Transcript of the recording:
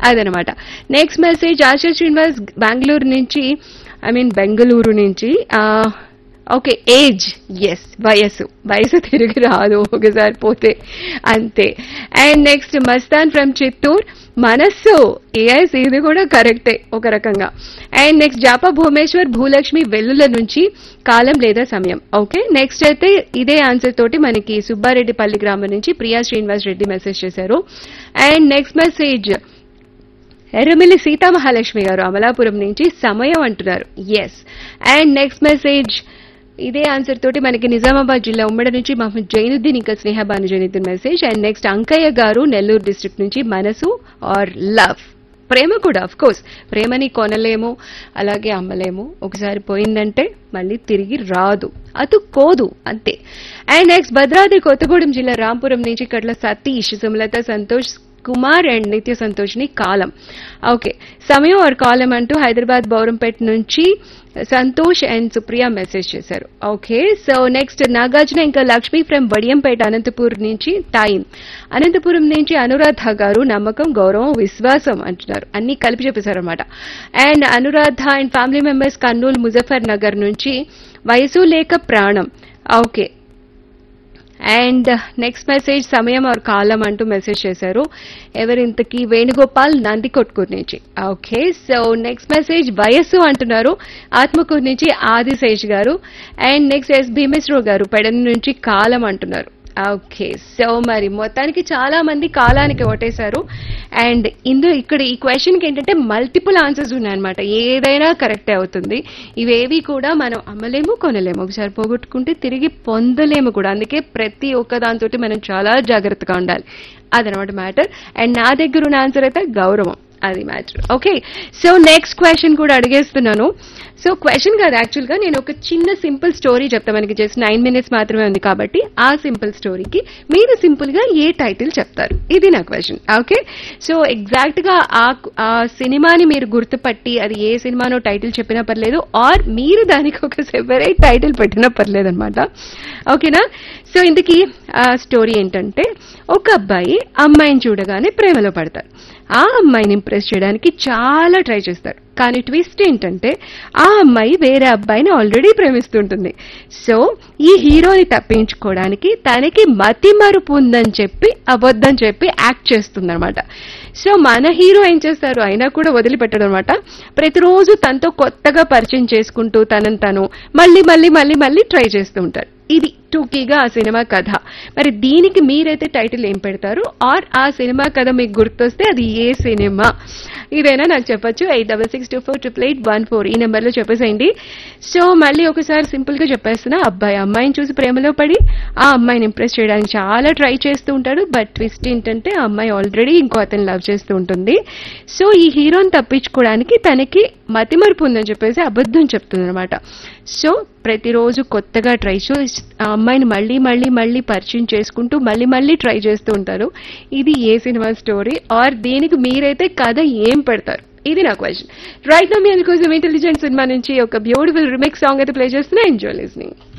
అదనమాట next message Asha Srinivas Bengaluru నుంచి I mean Bengaluru నుంచి ఆ, ఓకే ఏజ్ ఎస్ వయస్సు వయసు తిరిగి రాదు ఒకసారి పోతే అంతే and next Mastan from Chittoor మనస్సు ఏఎస్ ఇది కూడా కరెక్టే ఒక రకంగా అండ్ నెక్స్ట్ జాపా భువనేశ్వర్ భూలక్ష్మి వెల్లుల నుంచి కాలం లేదా సమయం ఓకే నెక్స్ట్ అయితే ఇదే ఆన్సర్ తోటి మనకి సుబ్బారెడ్డిపల్లి గ్రామం నుంచి ప్రియా శ్రీనివాస్ రెడ్డి మెసేజ్ చేశారు and next message Erramilli Seethamahalakshmi గారు అమలాపురం నుంచి సమయం అంటున్నారు ఎస్ అండ్ నెక్స్ట్ మెసేజ్ ఇదే ఆన్సర్ తోటి మనకి నిజామాబాద్ జిల్లా ఉమ్మడి నుంచి మహమ్మద్ జైనుద్దీన్ ఇంకా Snehabanu Zainuddin message and next Ankaiah గారు నెల్లూరు డిస్ట్రిక్ట్ నుంచి మనసు ఆర్ లవ్ ప్రేమ కూడా అఫ్ కోర్స్ ప్రేమని కొనలేము అలాగే అమ్మలేము ఒకసారి పోయిందంటే మళ్ళీ తిరిగి రాదు అతుక్కోదు అంతే అండ్ నెక్స్ట్ భద్రాద్రి కొత్తగూడెం జిల్లా రాంపురం నుంచి కట్ల సతీష్ సుమలత సంతోష్ కుమార్ అండ్ నిత్య సంతోష్ని కాలం ఓకే సమయం ఆర్ కాలం అంటూ హైదరాబాద్ బౌరంపేట నుంచి సంతోష్ అండ్ సుప్రియ మెసేజ్ చేశారు ఓకే సో నెక్స్ట్ నాగార్జున ఇంకా లక్ష్మి ఫ్రమ్ వడియంపేట అనంతపూర్ నుంచి టైం అనంతపురం నుంచి అనురాధ గారు నమ్మకం గౌరవం విశ్వాసం అంటున్నారు అన్ని కలిపి చెప్పేశారు అనమాట and Anuradha and family members Kurnool Muzaffar Nagar నుంచి వయసు లేక ప్రాణం ఓకే అండ్ నెక్స్ట్ మెసేజ్ సమయం ఆర్ కాలం అంటూ మెసేజ్ చేశారు ఎవరింతకి వేణుగోపాల్ నందికొట్కూరు నుంచి ఓకే సో నెక్స్ట్ మెసేజ్ వయస్సు అంటున్నారు ఆత్మకూరు నుంచి ఆదిశేష్ గారు అండ్ నెక్స్ట్ ఎస్ భీమేశ్వరరావు గారు పెడన్ నుంచి కాలం అంటున్నారు ఓకే సో మరి మొత్తానికి చాలా మంది కాలానికి ఓటేశారు అండ్ ఇందులో ఇక్కడ ఈ క్వశ్చన్కి ఏంటంటే మల్టిపుల్ ఆన్సర్స్ ఉన్నాయన్నమాట ఏదైనా కరెక్టే అవుతుంది ఇవేవి కూడా మనం అమ్మలేము కొనలేము ఒకసారి పోగొట్టుకుంటే తిరిగి పొందలేము కూడా అందుకే ప్రతి ఒక్క దాంతో మనం చాలా జాగ్రత్తగా ఉండాలి అదనమాట మ్యాటర్ అండ్ నా దగ్గర ఉన్న ఆన్సర్ అయితే గౌరవం అది matter okay so next question కూడా అడిగేస్తున్నాను సో క్వశ్చన్ కాదు యాక్చువల్ గా నేను ఒక చిన్న సింపుల్ స్టోరీ చెప్తా మనకి జస్ట్ నైన్ మినిట్స్ మాత్రమే ఉంది కాబట్టి ఆ సింపుల్ స్టోరీకి మీరు సింపుల్ గా ఏ టైటిల్ చెప్తారు ఇది నా క్వశ్చన్ ఓకే సో ఎగ్జాక్ట్ గా ఆ ఆ సినిమాని మీరు గుర్తుపట్టి అది ఏ సినిమానో టైటిల్ చెప్పినా పర్లేదు ఆర్ మీరు దానికి ఒక సెపరేట్ టైటిల్ పెట్టినా పర్లేదు అనమాట ఓకేనా సో ఇందుకీ ఆ స్టోరీ ఏంటంటే ఒక అబ్బాయి అమ్మాయిని చూడగానే ప్రేమలో పడతారు ఆ అమ్మాయిని ఇంప్రెస్ చేయడానికి చాలా ట్రై చేస్తారు కానీ ట్విస్ట్ ఏంటంటే ఆ అమ్మాయి వేరే అబ్బాయిని ఆల్రెడీ ప్రేమిస్తుంటుంది సో ఈ హీరోని తప్పించుకోవడానికి తనకి మతి మరుపు ఉందని చెప్పి అబద్ధం చెప్పి యాక్ట్ చేస్తుందన్నమాట సో మన హీరో ఏం చేస్తారు అయినా కూడా వదిలిపెట్టడం అనమాట ప్రతిరోజు తనతో కొత్తగా పరిచయం చేసుకుంటూ తనని తను మళ్ళీ మళ్ళీ మళ్ళీ మళ్ళీ ట్రై చేస్తూ ఉంటారు ఇది టూకీగా ఆ సినిమా కథ మరి దీనికి మీరైతే టైటిల్ ఏం పెడతారు ఆర్ ఆ సినిమా కథ మీకు గుర్తొస్తే అది ఏ సినిమా ఇదైనా నాకు చెప్పొచ్చు eight double six two four triple eight one four ఈ నెంబర్లో చెప్పేసేయండి సో మళ్ళీ ఒకసారి సింపుల్ గా చెప్పేస్తున్నా అబ్బాయి అమ్మాయిని చూసి ప్రేమలో పడి ఆ అమ్మాయిని ఇంప్రెస్ చేయడానికి చాలా ట్రై చేస్తూ ఉంటాడు బట్ ట్విస్ట్ ఏంటంటే ఆ అమ్మాయి ఆల్రెడీ ఇంకో అతను లవ్ చేస్తూ ఉంటుంది సో ఈ హీరోని తప్పించుకోవడానికి తనకి మతిమరుపు ఉందని చెప్పేసి అబద్ధం చెప్తుంది అనమాట సో ప్రతిరోజు కొత్తగా ట్రై చేసి ఆ అమ్మాయిని మళ్ళీ మళ్ళీ మళ్ళీ పరిచయం చేసుకుంటూ మళ్ళీ మళ్ళీ ట్రై చేస్తూ ఉంటారు ఇది ఏ సినిమా స్టోరీ ఆర్ దీనికి మీరైతే కథ ఏం పెడతారు ఇది నా క్వశ్చన్ రైట్ నా మీ అందుకోసం ఇంటెలిజెంట్ సినిమా నుంచి ఒక బ్యూటిఫుల్ రిమిక్స్ సాంగ్ అయితే ప్లే చేస్తున్నా ఎంజాయ్ లిస్నింగ్